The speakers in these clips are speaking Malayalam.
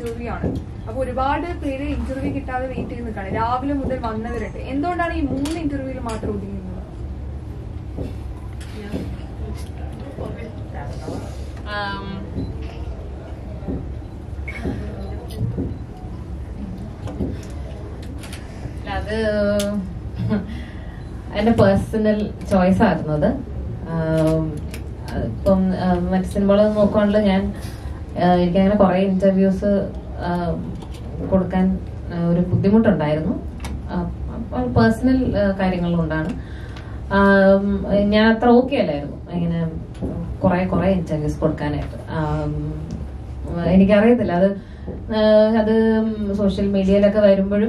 ഇന്റർവ്യൂ ആണ് അപ്പൊ ഒരുപാട് പേര് ഇന്റർവ്യൂ കിട്ടാതെ വെയിറ്റ് ചെയ്ത് നിൽക്കാണ് രാവിലെ മുതൽ വന്നവരുണ്ട് എന്തുകൊണ്ടാണ് ഈ മൂന്ന് ഇന്റർവ്യൂവിൽ മാത്രം ഒതുങ്ങുന്നത് Um, അത് എന്റെ പേഴ്സണൽ ചോയ്സ് ആയിരുന്നു അത് ആം, ഇപ്പം ആ, മറ്റ് സിനിമകൾ നോക്കുകയാണെങ്കിൽ ഞാൻ ആ, എനിക്കങ്ങനെ കുറെ ഇന്റർവ്യൂസ് കൊടുക്കാൻ ആ, ഒരു ബുദ്ധിമുട്ടുണ്ടായിരുന്നു പേഴ്സണൽ കാര്യങ്ങളുകൊണ്ടാണ് ആം, ഞാൻ അത്ര ഓക്കെ അല്ലായിരുന്നു ഇങ്ങനെ കുറെ കുറെ ഇന്റർവ്യൂസ് കൊടുക്കാനായിട്ട് ആം, എനിക്കറിയത്തില്ല അത് ആ, അത് സോഷ്യൽ മീഡിയയിലൊക്കെ വരുമ്പോഴും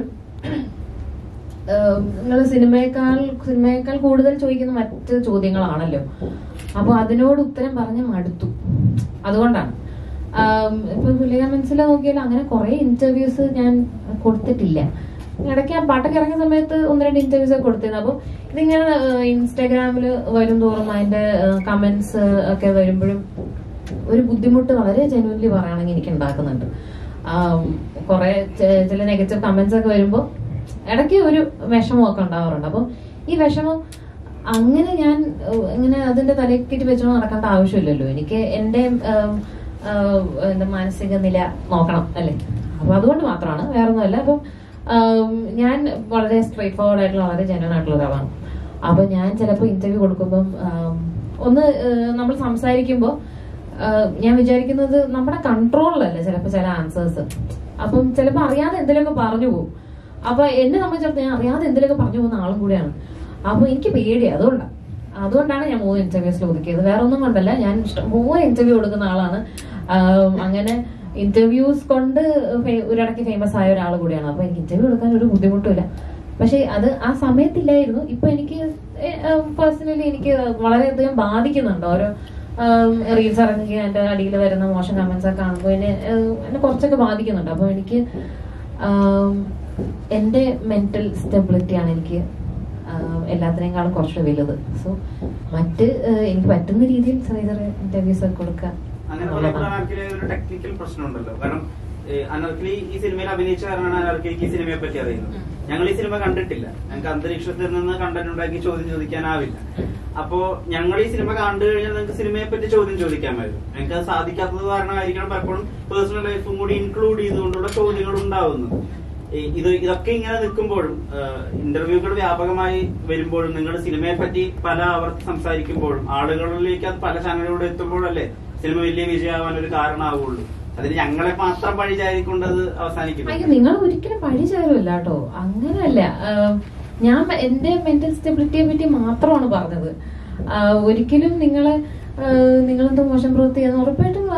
നിങ്ങൾ സിനിമയേക്കാൾ സിനിമയേക്കാൾ കൂടുതൽ ചോദിക്കുന്ന മറ്റ് ചോദ്യങ്ങളാണല്ലോ അപ്പൊ അതിനോട് ഉത്തരം പറഞ്ഞ് മടുത്തു അതുകൊണ്ടാണ് ആം, ഇപ്പൊ പുള്ളിക മനസ്സിൽ നോക്കിയാൽ അങ്ങനെ കുറെ ഇന്റർവ്യൂസ് ഞാൻ കൊടുത്തിട്ടില്ല ഇടയ്ക്ക് ആ പാട്ടൊക്കെ ഇറങ്ങിയ സമയത്ത് ഒന്ന് രണ്ട് ഇന്റർവ്യൂസ് ഒക്കെ കൊടുത്തിരുന്നു അപ്പൊ ഇതിങ്ങനെ ഇൻസ്റ്റാഗ്രാമിൽ വരും തോറും അതിന്റെ കമന്റ്സ് ഒക്കെ വരുമ്പോഴും ഒരു ബുദ്ധിമുട്ട് വളരെ ജെനുവൻലി പറയുകയാണെങ്കിൽ എനിക്ക് ഉണ്ടാക്കുന്നുണ്ട് ആം, കുറെ ചെ- ചില നെഗറ്റീവ് കമന്റ്സ് ഒക്കെ വരുമ്പോൾ ഇടയ്ക്ക് ഒരു വിഷമമൊക്കെ ഉണ്ടാവാറുണ്ട് അപ്പം ഈ വിഷമം അങ്ങനെ ഞാൻ ഏഹ്, ഇങ്ങനെ അതിന്റെ തലക്കിട്ട് വെച്ചോണ്ട് നടക്കേണ്ട ആവശ്യമില്ലല്ലോ എനിക്ക് എന്റെ ഏഹ്, ഏഹ്, എന്താ മാനസിക നില നോക്കണം അല്ലേ അപ്പൊ അതുകൊണ്ട് മാത്രമാണ് വേറെ ഒന്നുമല്ല അപ്പം ആം, ഞാൻ വളരെ സ്ട്രേറ്റ് ഫോർവേഡ് ആയിട്ടുള്ള വളരെ ജെന്വൻ ആയിട്ടുള്ള ഒരാളാണ് അപ്പൊ ഞാൻ ചിലപ്പോൾ ഇന്റർവ്യൂ കൊടുക്കുമ്പം ആം, ഒന്ന് ഏഹ്, നമ്മൾ സംസാരിക്കുമ്പോൾ ഞാൻ വിചാരിക്കുന്നത് നമ്മുടെ കൺട്രോളിലല്ലേ ചിലപ്പോൾ ചില ആൻസേഴ്സ് അപ്പം ചിലപ്പോൾ അറിയാതെ എന്തെങ്കിലുമൊക്കെ പറഞ്ഞു പോകും അപ്പൊ എന്നെ സംബന്ധിച്ചിടത്തോളം ഞാൻ അറിയാതെ എന്തെങ്കിലുമൊക്കെ പറഞ്ഞു പോകുന്ന ആളും കൂടിയാണ് അപ്പൊ എനിക്ക് പേടി അതുകൊണ്ടാണ് അതുകൊണ്ടാണ് ഞാൻ മൂന്ന് ഇന്റർവ്യൂസിൽ ഒതുക്കിയത് വേറെ ഒന്നും കൊണ്ടല്ല ഞാൻ ഇഷ്ടംപോലെ ഇന്റർവ്യൂ കൊടുക്കുന്ന ആളാണ് ആം, അങ്ങനെ ഇന്റർവ്യൂസ് കൊണ്ട് ഫെ- ഒരിടയ്ക്ക് ഫേമസ് ആയ ഒരാൾ കൂടിയാണ് അപ്പൊ എനിക്ക് ഇന്റർവ്യൂ കൊടുക്കാൻ ഒരു ബുദ്ധിമുട്ടില്ല പക്ഷെ അത് ആ സമയത്തില്ലായിരുന്നു ഇപ്പൊ എനിക്ക് പേഴ്സണലി എനിക്ക് വളരെയധികം ബാധിക്കുന്നുണ്ട് ഓരോ റീൽസ് ഇറങ്ങുകയും എന്റെ അടിയിൽ വരുന്ന മോശം കമന്റ്സ് ഒക്കെ കാണുമ്പോൾ എന്നെ ഏഹ്, എന്നെ കുറച്ചൊക്കെ ബാധിക്കുന്നുണ്ട് അപ്പൊ എനിക്ക് ആം, എന്റെ മെന്റൽ സ്റ്റെബിലിറ്റിയാണ് എനിക്ക് ആം, എല്ലാത്തിനേക്കാളും കുറച്ച് വലുത് സോ മറ്റ് ഏഹ്, എനിക്ക് പറ്റുന്ന രീതിയിൽ ചെറിയ ചെറിയ ഇന്റർവ്യൂസ് ഒക്കെ കൊടുക്കുക അങ്ങനെ എന്നുള്ളതാണ്. പറയുമ്പോൾ അനാർക്കിലെ ഒരു ടെക്നിക്കൽ പ്രശ്നമുണ്ടല്ലോ കാരണം ഏഹ്, അനാർക്കിലി ഈ സിനിമയിൽ അഭിനയിച്ച കാരണമാണ് അനാർക്കിലിക്ക് ഈ സിനിമയെ പറ്റി അറിയുന്നത് ഞങ്ങൾ ഈ സിനിമ കണ്ടിട്ടില്ല ഞങ്ങൾക്ക് അന്തരീക്ഷത്തിൽ നിന്ന് കണ്ടന്റ് ഉണ്ടാക്കി ചോദ്യം ചോദിക്കാനാവില്ല അപ്പോ ഞങ്ങൾ ഈ സിനിമ കണ്ടു കഴിഞ്ഞാൽ നിങ്ങൾക്ക് സിനിമയെ പറ്റി ചോദ്യം ചോദിക്കാമായിരുന്നു ഞങ്ങൾക്ക് അത് സാധിക്കാത്തത് കാരണമായിരിക്കണം പലപ്പോഴും പേഴ്സണൽ ലൈഫും കൂടി ഇൻക്ലൂഡ് ചെയ്തുകൊണ്ടുള്ള ചോദ്യങ്ങൾ ഉണ്ടാവുന്നത് ഈ- ഇത് ഇതൊക്കെ ഇങ്ങനെ നിൽക്കുമ്പോഴും ഇന്റർവ്യൂകൾ വ്യാപകമായി വരുമ്പോഴും നിങ്ങൾ സിനിമയെ പറ്റി പല ആവർത്തി സംസാരിക്കുമ്പോഴും ആളുകളിലേക്ക് അത് പല ചാനലിലൂടെ എത്തുമ്പോഴല്ലേ സിനിമ വലിയ വിജയമാവാൻ ഒരു കാരണമാവുള്ളൂ അതിന് ഞങ്ങളെ മാത്രം പഴിചാരിക്കൊണ്ട് അത് അവസാനിക്കുന്നു അയ്യോ നിങ്ങൾ ഒരിക്കലും പഴി ചേരുമല്ല കേട്ടോ അങ്ങനെയല്ല ആഹ് ഞാൻ എന്റെ മെന്റൽ സ്റ്റെബിലിറ്റിയെ പറ്റി മാത്രമാണ് പറഞ്ഞത് ആഹ് ഒരിക്കലും നിങ്ങളെ ആഹ് നിങ്ങളെന്തോ മോശം പ്രവൃത്തി ചെയ്യുന്ന ഉറപ്പായിട്ടും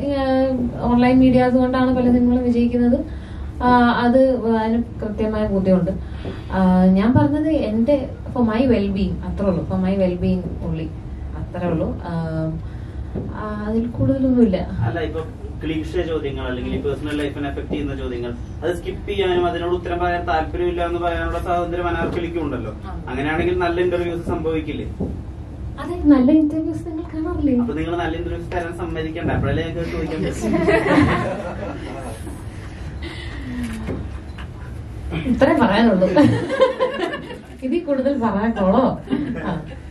ഓൺലൈൻ മീഡിയാസ് കൊണ്ടാണ് പല സിനിമകളും വിജയിക്കുന്നത് ആഹ് അത് അതിന് കൃത്യമായ ബോധ്യമുണ്ട് ആഹ് ഞാൻ പറഞ്ഞത് എന്റെ ഫോർ മൈ വെൽബീങ് അത്രേ ഉള്ളൂ ഫോർ മൈ വെൽബീങ് ഉള്ളി അത്രേ ഉള്ളൂ ആഹ് ആഹ് അതിൽ കൂടുതലൊന്നുമില്ല അല്ല ഇപ്പൊ ക്ലീഷ ചോദ്യങ്ങൾ അല്ലെങ്കിൽ പേഴ്സണൽ ലൈഫിനെ എഫക്ട് ചെയ്യുന്ന ചോദ്യങ്ങൾ അത് സ്കിപ്പ് ചെയ്യാനും അതിനോട് ഉത്തരം പറയാൻ താല്പര്യമില്ല എന്ന് പറയാനുള്ള സ്വാതന്ത്ര്യം അനാർക്കലിക്കും ഉണ്ടല്ലോ അങ്ങനെയാണെങ്കിൽ നല്ല ഇന്റർവ്യൂസ് സംഭവിക്കില്ലേ അതെ നല്ല ഇന്റർവ്യൂസ് നിങ്ങൾ കാണാറില്ലേ അപ്പൊ നിങ്ങൾ നല്ല ഇന്റർവ്യൂസ് തരാൻ സമ്മതിക്കണ്ട അപ്പോഴല്ലേ ഞങ്ങൾക്ക് ചോദിക്കാൻ പറ്റും ഇത്രേ പറയാനുള്ളൂ ഇതിൽ കൂടുതൽ പറയാൻ പോളോ ആ